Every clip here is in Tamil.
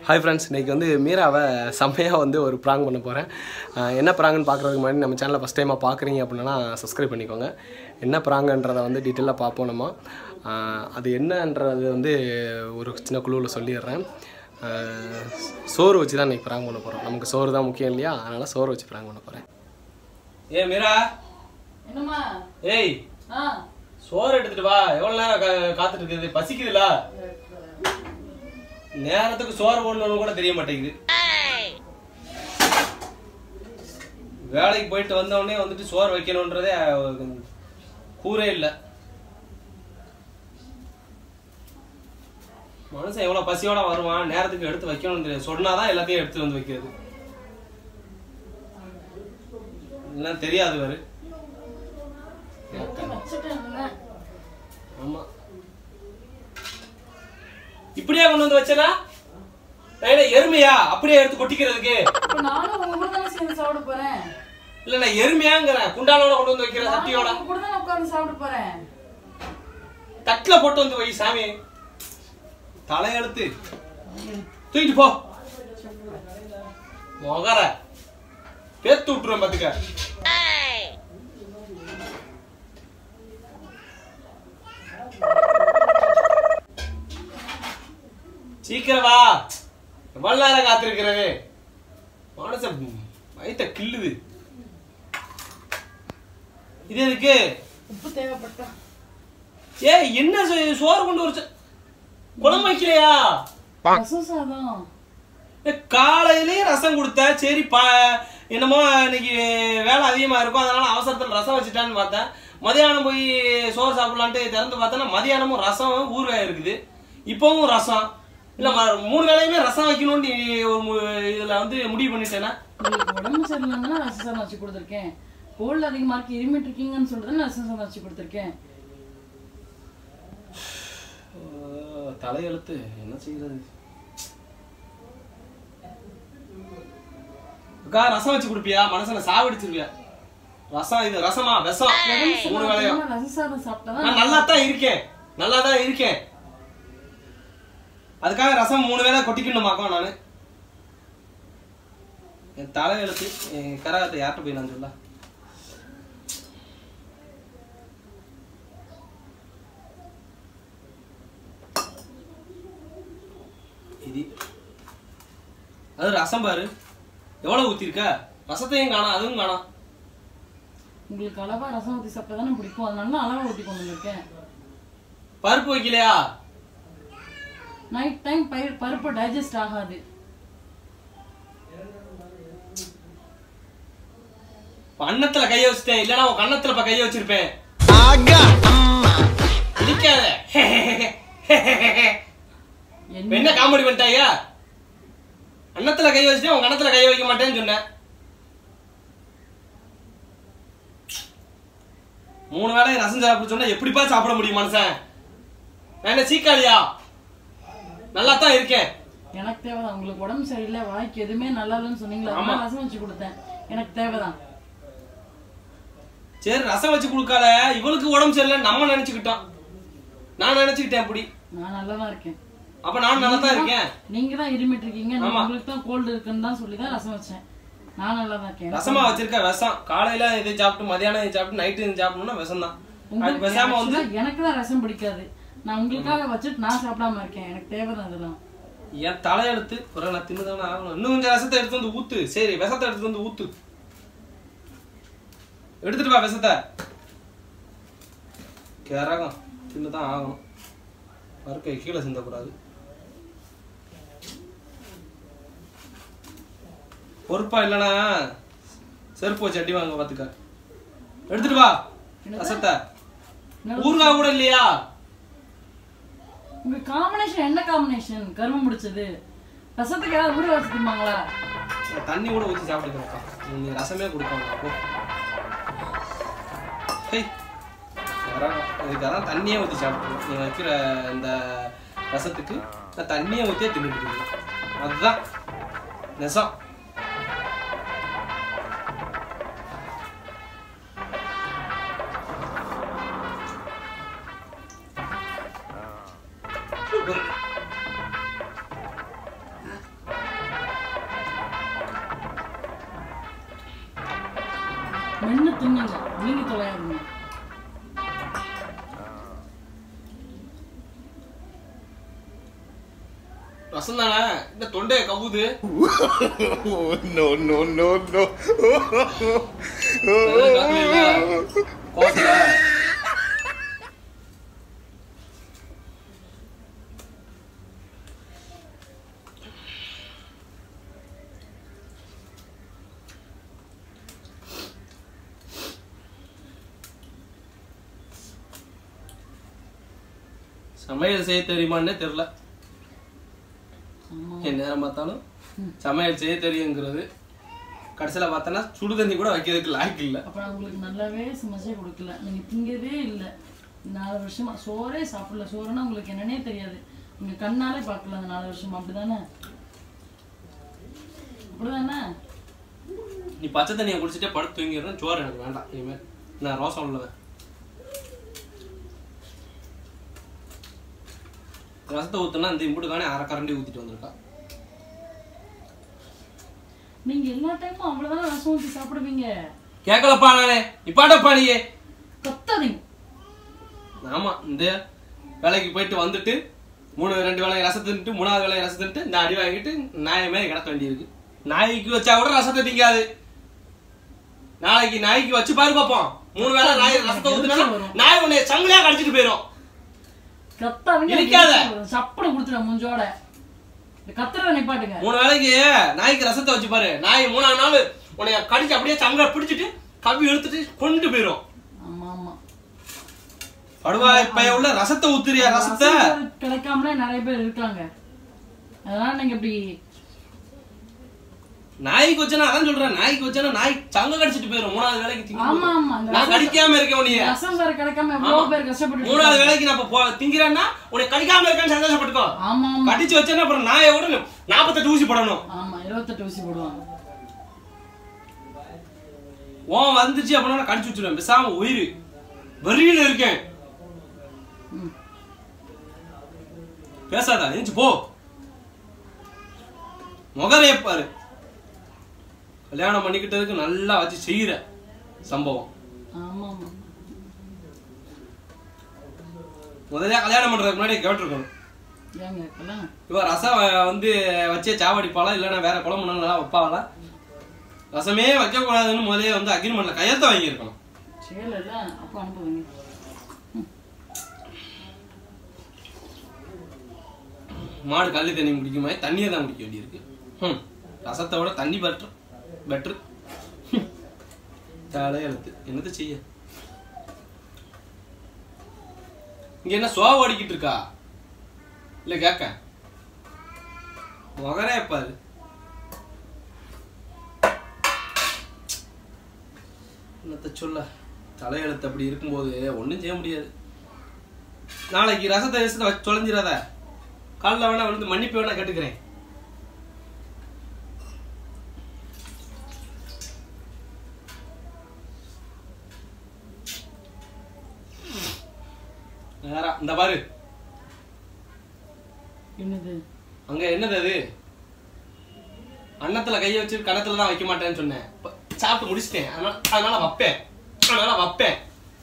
ஹாய் ஃப்ரெண்ட்ஸ் இன்றைக்கி வந்து மீராவை செம்மையாக வந்து ஒரு ப்ராங் பண்ண போகிறேன் என்ன ப்ராங்குன்னு பார்க்குறதுக்கு முன்னாடி நம்ம சேனலை ஃபஸ்ட் டைமாக பார்க்குறீங்க அப்படின்னா சப்ஸ்கிரைப் பண்ணிக்கோங்க என்ன ப்ராங்குன்றதை வந்து டீட்டெயிலாக பார்ப்போம் நம்ம ஆஹ் அது என்னன்றது வந்து ஒரு சின்ன குழுவில் சொல்லிடுறேன் ஆஹ் சோறு வச்சு தான் இன்றைக்கி ப்ராங் பண்ண போகிறோம் நமக்கு சோறு தான் முக்கியம் இல்லையா அதனால் சோறு வச்சு ப்ராங் பண்ண போகிறேன் ஏ மீரா என்னம்மா ஏய் ஆ சோறு எடுத்துட்டு வா எவ்வளோ நேரம் கா- காத்துட்டு இருக்குது பசிக்குதுல நேரத்துக்கு சோறு போடணும்னு கூட தெரிய மாட்டேங்குது வேலைக்கு போயிட்டு வந்த உடனே வந்துட்டு சோறு வைக்கணுன்றதே அஹ், கூரே இல்லை மனுஷன் எவ்வளவு பசியோட வருவான் நேரத்துக்கு எடுத்து வைக்கணும்னு தெரியாது சொன்னாதான் எல்லாத்தையும் எடுத்து வந்து வைக்கிறது எல்லாம் தெரியாது வேறு வச்சுட்டேன்ல ஆமா இப்படியே கொண்டு வந்து வச்சனா நான் என்ன எருமையா அப்படியே எடுத்து கொட்டிக்கிறதுக்கு இப்ப நானும் உங்க கூட தானே சேர்ந்து சாப்பிட போறேன் இல்ல நான் எருமையாங்கிறேன் குண்டானோட கொண்டு வந்து வைக்கிற சட்டியோட நானும் உங்க கூட தானே உட்கார்ந்து சாப்பிட போறேன் தட்டுல போட்டு வந்து வை சாமி தலையெழுத்து தூக்கிட்டு போ மொகர பேத்து விட்டுருவேன் பாத்துக்க சீக்கிரம் வா எவ்வளவு நேரம் காத்திருக்கிறது மனச வயித்த கிள்ளுது இது எதுக்கு உப்பு தேவைப்பட்டா ஏய் என்ன சோ- சோறு கொண்டு வர குழம்பு வைக்கலையா ரசம் சாதம் ஏய், காலையிலயே ரசம் கொடுத்த சரி பா என்னமோ இன்னைக்கு வேலை அதிகமா இருக்கும் அதனால அவசரத்துல ரசம் வச்சுட்டான்னு பார்த்தேன் மதியானம் போய் சோறு சாப்பிடலான்ட்டு திறந்து பார்த்தேன்னா மதியானமும் ரசம் ஊறுகாய் இருக்குது இப்பவும் ரசம் இல்ல ம- மூணு வேளையுமே ரசம் வைக்கணும்னு நீ ஒரு மு- இதுல வந்து முடிவு பண்ணிட்டேன்னா உங்களுக்கு உடம்பு சரியில்லைன்னா ரசம் சாதம் வச்சு கொடுத்துருக்கேன் கோல்டு அதிகமா இருக்கு இருமிட்டு இருக்கீங்கன்னு சொல்லிட்டு தான் ரசம் சாதம் வச்சு கொடுத்துருக்கேன் தலையெழுத்து என்ன செய்யறது அக்கா ரசம் வச்சு கொடுப்பியா மனசுல சாவடிச்சிருவியா ரசம் இது ரசமா விஷம் மூணு வேளையும் அதிகமா ரசம் சாதம் சாப்பிட்டா நான் நல்லா தான் இருக்கேன் நல்லா தான் இருக்கேன் அதுக்காக ரசம் மூணு வேளை கொட்டிக்கணுமாக்கோ நானு என் தலையெழுத்து என் கரகத்தை யார்கிட்ட போய் நான் சொல்ல இது அது ரசம் பாரு எவ்வளவு ஊத்திருக்க ரசத்தையும் காணோம் அதுவும் காணோம் உங்களுக்கு அளவா ரசம் ஊத்தி சாப்பிட்டா தானே பிடிக்கும் அதனால தான் அளவா ஊத்தி கொண்டு வந்திருக்கேன் பருப்பு வைக்கலையா நைட் டைம் பயிர் பருப்பு டைஜஸ்ட் ஆகாது இப்ப அன்னத்துல கைய வச்சுட்டேன் இல்லனா உன் கன்னத்துல இப்ப கைய வச்சிருப்பேன் இடிக்காத இப்ப என்ன என்ன காமெடி பண்ணிட்டாயா அன்னத்துல கைய வச்சுட்டேன் உன் கன்னத்துல கைய வைக்க மாட்டேன்னு சொன்னேன் மூணு வேளை ரசம் சாப்பிட சொன்னா எப்படிப்பா சாப்பிட முடியும் மனுஷன் நான் என்ன சீக்காளியா நல்லா தான் இருக்கேன் எனக்கு தேவைதான் உங்களுக்கு உடம்பு சரியில்லை வாய்க்கு எதுவுமே நல்லா இல்லைன்னு சொன்னீங்களா ஆமா. அதனால ரசம் வச்சு கொடுத்தேன் எனக்கு தேவைதான் சரி ரசம் வச்சு கொடுக்காத இவளுக்கு உடம்பு சரியில்லை நம்ம நினைச்சுக்கிட்டோம் நான் நினைச்சுக்கிட்டேன் அப்படி நான் நல்லா தான் இருக்கேன் அப்ப நான் நல்லா தான் இருக்கேன் நீங்க தான் இருமிட்டு இருக்கீங்க நான் ஆமா. உங்களுக்கு தான் கோல்டு இருக்குன்னு தான் சொல்லி தான் ரசம் வச்சேன் நான் நல்லா தான் இருக்கேன் ரசமா வச்சிருக்க விஷம் காலையில இதை சாப்பிட்டு மதியானம் இதை சாப்பிட்டு நைட்டு இது சாப்பிடணும்னா விஷம் தான் அது உங்களுக்கு பேசாம வந்து actually எனக்கு தான் ரசம் பிடிக்காது நான் உங்களுக்காக வச்சுட்டு நான் சாப்பிடாம இருக்கேன் எனக்கு தேவைதான் அதெல்லாம் என் தலையெடுத்து பிறகு நான் தின்னுதானே ஆகணும் இன்னும் கொஞ்சம் ரசத்தை எடுத்து வந்து ஊத்து சரி விஷத்தை எடுத்து வந்து ஊத்து எடுத்துட்டு வா விஷத்தை கரகம் தின்னுதான் ஆகணும் பருக்கை கீழே சிந்தக்கூடாது பொறுப்பா இல்லனா செருப்பு வச்சு அடி வாங்க பாத்துக்க எடுத்துட்டு வா ரசத்தை ஊறுகாய் கூட இல்லையா உங்க காம்பினேஷன் என்ன காம்பினேஷன் கருமம் முடிச்சது ரசத்துக்கு யாராவது ஊற வச்சு திம்பாங்களா நான் தண்ணி கூட ஊற்றி சாப்பிட்டுக்கிறேன்ப்பா நீ ரசமே கொடுப்பாங்க அப்போ ஹேய் யாராவது இதுக்கு அதான் தண்ணியே ஊற்றி சாப்பிட்டுருவோம் நீ வைக்கிற இந்த ரசத்துக்கு நான் தண்ணியை ஊற்றியே தின்னுட்டு இருக்கேன் அதுதான் நெசம் மென்னு தின்னுங்க நீங்க தொலையாதுங்க ரசம் தானே இந்த தொண்டையை கவுது Oh, no, no, no, no. கோவத்துல சமையல் செய்ய தெரியுமான்னே தெரியல ஆமா என் நேரம் பார்த்தாலும் சமையல் செய்ய தெரியுங்கிறது கடைசியில் பார்த்தோன்னா சுடு தண்ணி கூட வைக்கிறதுக்கு லாய்க்கு இல்லை அப்ப நான் உங்களுக்கு நல்லாவே சமைச்சே கொடுக்கல நீங்க திங்கவே இல்ல நாலு வருஷமா சோறே சாப்பிடல சோறுனா உங்களுக்கு என்னன்னே தெரியாது நீங்க கண்ணாலே பார்க்கல அந்த நாலு வருஷமா அப்படிதானே அப்படிதானே நீ பச்சை தண்ணியை குடிச்சிட்டே படுத்து தூங்கிடுறேன் சோறு எனக்கு வேண்டாம் இனிமேல் நான் ரோசம் உள்ளவன் ரசத்தை ஊத்துனா இந்த இம்புட்டுக்கானே அரை கரண்டி ஊத்திட்டு வந்திருக்கா நீங்க எல்லா டைமும் அவ்வளவுதானே ரசம் ஊத்தி சாப்பிடுவீங்க கேட்கலப்பா நானே இப்பாடப்பா நீயே கத்தாதீங்க ஆமா இந்த வேலைக்கு போயிட்டு வந்துட்டு மூணு ரெண்டு வேலை ரசம் தின்ட்டு மூணாவது வேலை ரசம் தின்ட்டு இந்த அடி வாங்கிட்டு நாயை மாதிரி கிடக்க வேண்டியிருக்கு நாய்க்கு வச்சா கூட ரசத்தை திங்காது நாளைக்கு நாய்க்கு வச்சு பாரு பாப்போம் மூணு வேளை நாய் ரசத்தை ஊத்துனா நாய் உன்னை சங்கிலியா கடிச்சிட்டு போயிடும் கத்தாதீங்க இடிக்காத. சப்படம் கொடுத்துருவேன் முஞ்சோட இந்த கத்துறத நிப்பாட்டுங்க மூணு வேளைக்கு நாய்க்கு ரசத்தை வச்சு பாரு நாய் மூணாவது நாள் உன்னைய கடிச்சு அப்படியே சங்கல பிடிச்சிட்டு கவி இழுத்துட்டு கொண்டு போயிடும் ஆமா ஆமா படுவாய் பைய உள்ள ரசத்தை ஊத்துறியா ரசத்தை ரசம் கிடைக்காமலே நிறைய பேர் இருக்காங்க அதனால நீங்க இப்படி நாய்க்கு வச்சனா அதான் சொல்றேன் நாய்க்கு வச்சனா நாய் சங்க கடிச்சிட்டு போயிடும் மூணாவது வேலைக்கு திங்க ஆமா ஆமா இந்த நான் ரசம் கடிக்காம இருக்கேன் உன்னைய ரசம் வேற கிடைக்காம எவ்வளவு பேர் கஷ்டப்பட்டு மூணாவது வேலைக்கு நான் இப்ப போ- திங்கிறேன்னா உன்னை கடிக்காம இருக்கேன்னு சந்தோஷப்பட்டுக்கோ ஆமா ஆமா கடிச்சு வச்சேன்னா அப்புறம் நாயை விட நாற்பத்தெட்டு ஊசி போடணும் ஆமா இருபத்தெட்டு ஊசி போடுவாங்க ஓன் வந்துச்சு அப்படின்னா நான் கடிச்சு வச்சிருவேன் பேசாம உயிர் வெறியில இருக்கேன் ம். பேசாத எழுந்து போ முகரைய பாரு கல்யாணம் பண்ணிக்கிட்டதுக்கு நல்லா வச்சு செய்யற சம்பவம் ஆமா ஆமா முதல்ல கல்யாணம் பண்றதுக்கு முன்னாடி கேட்டிருக்கணும் ஏங்க இப்பெல்லாம் இவ ரசம் வ- வந்து வச்சே சாவடிப்பாளா இல்லைன்னா வேற குழம்பு நல்லா வைப்பாளா ரசமே வைக்க கூடாதுன்னு முதலே வந்து அக்ரிமெண்ட்ல கையெழுத்த வாங்கியிருக்கணும் சேல இல்ல அப்ப அனுப்புவீங்க மாடு கள்ளி தண்ணி குடிக்குமா தண்ணியை தான் குடிக்க வேண்டியிருக்கு ஹம். ரசத்தை விட தண்ணி பெட்ரு பெட்ரு தலையெழுத்து என்னத்த செய்ய இங்க என்ன சோவ ஓடிக்கிட்டு இருக்கா இல்ல கேக்க முகரே பாரு என்னத்த சொல்ல தலையெழுத்து அப்படி இருக்கும்போது ஒண்ணும் செய்ய முடியாது நாளைக்கு ரசத்தை ரசத்தை வச்சு தொலைஞ்சிடாத காலில் வேணா விழுந்து மன்னிப்பு வேணா கேட்டுக்கிறேன் நேரா இந்த பாரு என்னது அங்க என்னது அது அன்னத்துல கைய வச்சு கணத்துல தான் வைக்க மாட்டேன்னு சொன்னேன் இப்ப சாப்பிட்டு முடிச்சிட்டேன் அதனால அதனால வைப்பேன் அதனால வைப்பேன்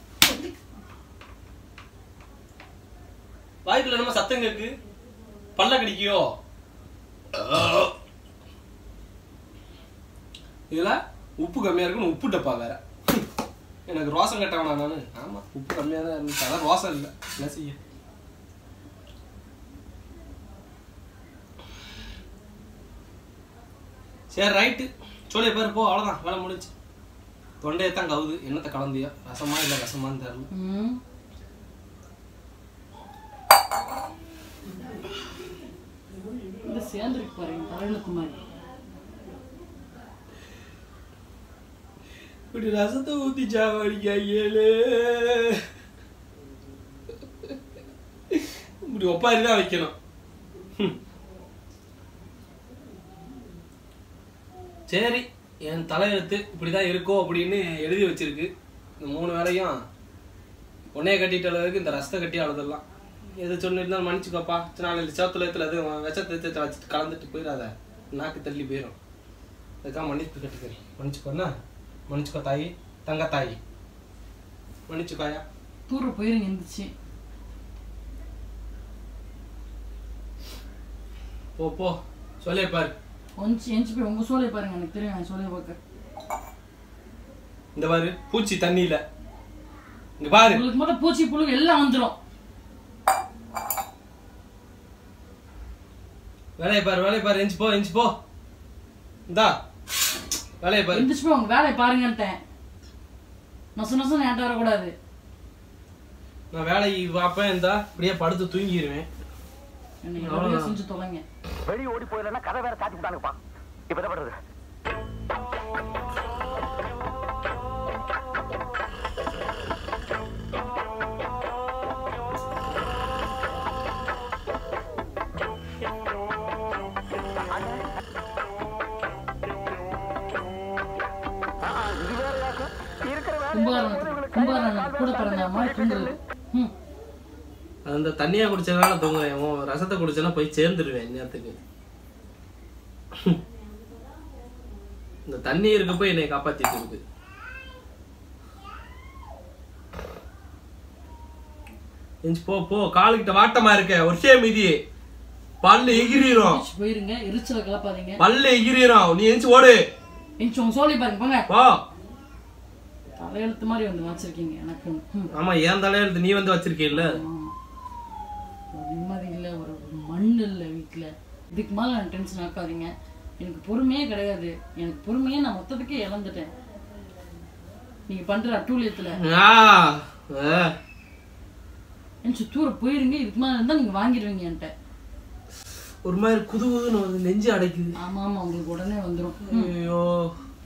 வாய்க்குள்ள நம்ம சத்தம் கேக்கு பல்ல கடிக்கியோ இதுல உப்பு கம்மியா இருக்குன்னு உப்பு டப்பா வேற எனக்கு ரோசம் கட்டவனா நானு ஆமா உப்பு கம்மியா தான் இருந்துச்சு அதான் ரோசம் இல்லை என்ன செய்ய சரி ரைட்டு சொல்லி பாரு போ அவ்வளோதான் வேலை முடிஞ்சு தொண்டையை தான் கவுது என்னத்தை கலந்தியோ ரசமா இல்லை ரசமான்னு தெரியல ம் இது சேர்ந்துருக்கு பாருங்க தலையிலுக்கு மாதிரி இப்படி ரசத்தை ஊத்தி சாவடிக்கா ஏழு இப்படி ஒப்பாரி தான் வைக்கணும் ஹம். சரி என் தலையெழுத்து இப்படிதான் இருக்கோ அப்படின்னு எழுதி வச்சிருக்கு இந்த மூணு வேலையும் உன்னைய கட்டிட்ட அளவுக்கு இந்த ரசத்தை கட்டி அழுதலாம் எது சொன்னிருந்தாலும் மன்னிச்சுக்கோப்பா நாளைக்கு சேத்துல எதுவும் விஷத்தை வச்சுட்டு கலந்துட்டு போயிடாத நாக்கு தள்ளி போயிடும் அதுக்காக மன்னிப்பு கட்டுக்கிறேன் மன்னிச்சுக்கோண்ணா மன்னிச்சுக்கோ தாயி தங்கத்தாய் மன்னிச்சுக்காயா தூர போயிருங்க எந்திரிச்சு போ போ சொல்லே பாரு கொஞ்சம் எஞ்சி போய் உங்க சோலையை பாருங்க எனக்கு தெரியும் என் சோலையை பார்க்க இந்த பாரு பூச்சி தண்ணியில இங்க பாரு உங்களுக்கு மொத்தம் பூச்சி புழு எல்லாம் வந்துடும் வேலையை பாரு வேலையை பாரு எஞ்சி போ எஞ்சி போ இந்தா வேலையை பாரு எந்திரிச்சு போய் உங்க வேலையை பாருங்கன்ட்டேன் நொச நொசம் என்கிட்ட வரக்கூடாது நான் வேலைக்கு பார்ப்பேன் இந்தா இப்படியே படுத்து தூங்கிடுவேன் என்னை எப்படியோ செஞ்சு தொலைங்க வெளியே ஓடி போயிடலன்னா கதை வேற சாத்தி விட்டானுப்பா இப்ப என்ன பண்றது கும்பகாரணத்துக்கு கும்பகாரணம் கூட பிறந்த மாதிரி தூங்குறது ம் அந்த தண்ணியா குடிச்சதுனால தூங்குறேன் உன் ரசத்தை குடிச்சேன்னா போய் சேர்ந்துருவேன் நேரத்துக்கு இந்த தண்ணி இருக்கப்போ என்னை காப்பாத்திட்டு இருக்கு எஞ்சி போ போ காலுக்கிட்ட வாட்டமா இருக்க ஒரே மீதி பல்லு எகிரிரும் எந்திரிச்சு போயிருங்க எரிச்சலை கிளப்பாதீங்க பல்லு எகிரிரும் நீ எஞ்சி ஓடு எந்திரிச்சு உங்க சோலை பாருங்க போங்க போ தலையெழுத்து மாதிரி வந்து வச்சிருக்கீங்க எனக்கு ம் ஆமா ஏன் தலையெழுத்து நீ வந்து வச்சிருக்கீல்ல ஆமா. ஒரு நிம்மதி இல்லை ஒரு ஒரு மண் இல்லை வீட்டில் இதுக்கு மேலே நான் டென்ஷன் ஆக்காதீங்க எனக்கு பொறுமையே கிடையாது எனக்கு பொறுமையே நான் மொத்தத்துக்கே இழந்துட்டேன் நீங்க பண்ற அட்டூழியத்துல ஆ, ஆ. என் தூர போயிருங்க இதுக்கு மேலே இருந்தால் நீங்க வாங்கிடுவீங்க என்கிட்ட ஒரு மாதிரி குது குதுன்னு வந்து நெஞ்சு அடைக்குது ஆமா ஆமா உங்களுக்கு உடனே வந்துடும் ஐயோ